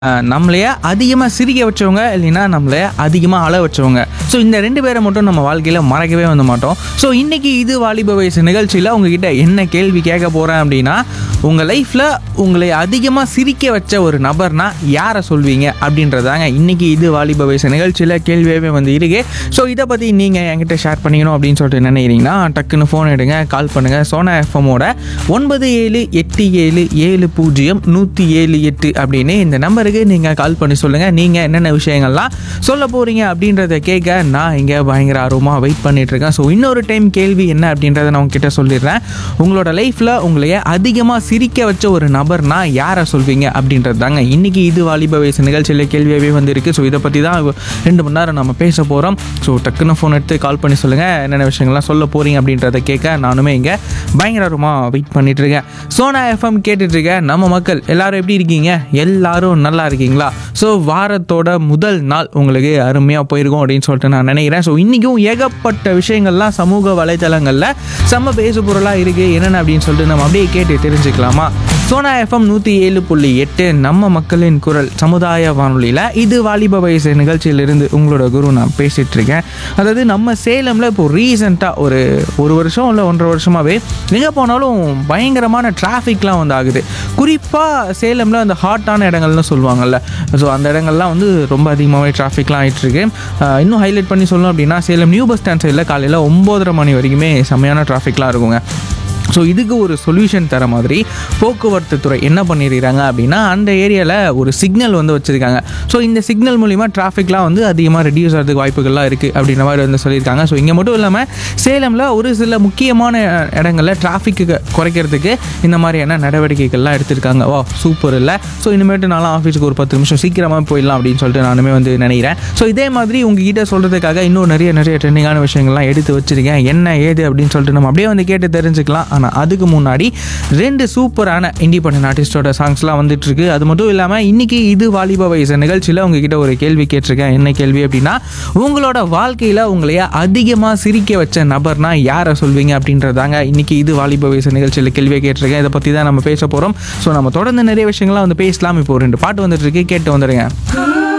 அஹ், நம்மளைய அதிகமாக சிரிக்க வச்சவங்க இல்லைன்னா நம்மளைய அதிகமாக அழ வச்சவங்க ஸோ இந்த ரெண்டு பேரை மட்டும் நம்ம வாழ்க்கையில் மறக்கவே வந்து மாட்டோம் ஸோ இன்னைக்கு இது வாலிப வயசு நிகழ்ச்சியில் உங்ககிட்ட என்ன கேள்வி கேட்க போகிறேன் அப்படின்னா உங்கள் லைஃப்பில் உங்களை அதிகமாக சிரிக்க வச்ச ஒரு நபர்னா யாரை சொல்வீங்க அப்படின்றதாங்க இன்னைக்கு இது வாலிப வயசு நிகழ்ச்சியில் கேள்வியாகவே வந்து இருக்கு ஸோ இதை பற்றி நீங்கள் என்கிட்ட ஷேர் பண்ணிக்கணும் அப்படின்னு சொல்லிட்டு நினைக்கிறீங்கன்னா டக்குன்னு ஃபோன் எடுங்க கால் பண்ணுங்கள் சோனா எஃப்எம்மோட ஒன்பது ஏழு எட்டு ஏழு ஏழு பூஜ்ஜியம் நூற்றி ஏழு எட்டு அப்படின்னு இந்த நம்பருக்கு நீங்கள் கால் பண்ணி சொல்லுங்கள் நீங்கள் என்னென்ன விஷயங்கள்லாம் சொல்ல போகிறீங்க அப்படின்றத கேட்க நான் இங்கே பயங்கர ஆர்வமாக வெயிட் பண்ணிட்டு இருக்கேன் ஸோ இன்னொரு டைம் கேள்வி என்ன அப்படின்றத நான் உங்ககிட்ட சொல்லிடுறேன் உங்களோட லைஃப்பில் உங்களைய அதிகமாக சிரிக்க வச்ச ஒரு நபர்னா யாரை சொல்வீங்க அப்படின்றது தாங்க இன்றைக்கி இது வாலிப வயசு நிகழ்ச்சியில் கேள்வியாகவே வந்திருக்கு ஸோ இதை பற்றி தான் ரெண்டு மணி நேரம் நம்ம பேச போகிறோம் ஸோ டக்குன்னு ஃபோன் எடுத்து கால் பண்ணி சொல்லுங்கள் என்னென்ன விஷயங்கள்லாம் சொல்ல போகிறீங்க அப்படின்றத கேட்க நானுமே இங்கே பயங்கர ஆர்வமாக வெயிட் பண்ணிட்டு இருக்கேன் சோனா எஃப்எம் கேட்டுட்டு இருக்கேன் நம்ம மக்கள் எல்லாரும் எப்படி இருக்கீங்க எல்லாரும் நல்லா இருக்கீங்களா ஸோ வாரத்தோட முதல் நாள் உங்களுக்கு அருமையாக போயிருக்கும் அப்படின்னு சொல்லிட்டு நான் நினைக்கிறேன் ஸோ இன்றைக்கும் ஏகப்பட்ட விஷயங்கள்லாம் சமூக வலைத்தளங்களில் செம்ம பேசு பொருளாக இருக்குது என்னென்ன அப்படின்னு சொல்லிட்டு நம்ம அப்படியே கேட்டு தெரிஞ்சுக்கலாமா சோனா எஃப்எம் நூற்றி ஏழு புள்ளி எட்டு நம்ம மக்களின் குரல் சமுதாய வானொலியில் இது வாலிப வயசு நிகழ்ச்சியிலிருந்து உங்களோட குரு நான் பேசிகிட்டு இருக்கேன் அதாவது நம்ம சேலமில் இப்போ ரீசெண்டாக ஒரு ஒரு வருஷம் இல்லை ஒன்றரை வருஷமாகவே எங்கே போனாலும் பயங்கரமான டிராஃபிக்லாம் வந்து ஆகுது குறிப்பாக சேலமில் அந்த ஹாட்டான இடங்கள்னு சொல்லுவாங்கல்ல ஸோ அந்த இடங்கள்லாம் வந்து ரொம்ப அதிகமாகவே டிராஃபிக்லாம் ஆகிட்டுருக்கு இன்னும் ஹைலைட் பண்ணி சொல்லணும் அப்படின்னா சேலம் நியூ பஸ் ஸ்டாண்ட் சைடில் காலையில் ஒம்போதரை மணி வரைக்குமே செம்மையான டிராஃபிக்லாம் இருக்குங்க ஸோ இதுக்கு ஒரு சொல்யூஷன் தர மாதிரி போக்குவரத்து துறை என்ன பண்ணியிருக்காங்க அப்படின்னா அந்த ஏரியாவில் ஒரு சிக்னல் வந்து வச்சுருக்காங்க ஸோ இந்த சிக்னல் மூலிமா டிராஃபிக்லாம் வந்து அதிகமாக ரெடியூஸ் ஆகிறதுக்கு வாய்ப்புகள்லாம் இருக்குது அப்படின்ற மாதிரி வந்து சொல்லியிருக்காங்க ஸோ இங்கே மட்டும் இல்லாமல் சேலமில் ஒரு சில முக்கியமான இடங்களில் டிராஃபிக்கு குறைக்கிறதுக்கு இந்த மாதிரியான நடவடிக்கைகள்லாம் எடுத்திருக்காங்க வா சூப்பர் இல்லை ஸோ இனிமேட்டு நானும் ஆஃபீஸுக்கு ஒரு பத்து நிமிஷம் சீக்கிரமாக போயிடலாம் அப்படின்னு சொல்லிட்டு நானுமே வந்து நினைக்கிறேன் ஸோ இதே மாதிரி உங்ககிட்ட சொல்கிறதுக்காக இன்னும் நிறைய நிறைய ட்ரெண்டிங்கான விஷயங்கள்லாம் எடுத்து வச்சிருக்கேன் என்ன ஏது அப்படின்னு சொல்லிட்டு நம்ம அப்படியே வந்து கேட்டு தெரிஞ்சுக்கலாம் ஆனால் அதுக்கு முன்னாடி ரெண்டு சூப்பரான இண்டிபெண்டன்ட் ஆர்டிஸ்டோட சாங்ஸ்லாம் வந்துட்டு இருக்கு அது மட்டும் இல்லாமல் இன்னைக்கு இது வாலிப வயசு நிகழ்ச்சியில் உங்ககிட்ட ஒரு கேள்வி கேட்டிருக்கேன் என்ன கேள்வி அப்படின்னா உங்களோட வாழ்க்கையில் உங்களைய அதிகமாக சிரிக்க வச்ச நபர்னா யாரை சொல்வீங்க அப்படின்றதாங்க இன்னைக்கு இது வாலிப வயசு நிகழ்ச்சியில் கேள்வியை கேட்டிருக்கேன் இதை பற்றி தான் நம்ம பேச போகிறோம் ஸோ நம்ம தொடர்ந்து நிறைய விஷயங்கள்லாம் வந்து பேசலாம் இப்போ ஒரு ரெண்டு பாட்டு வந்துட்டு இருக்கு கேட்டு வந்துடுங்க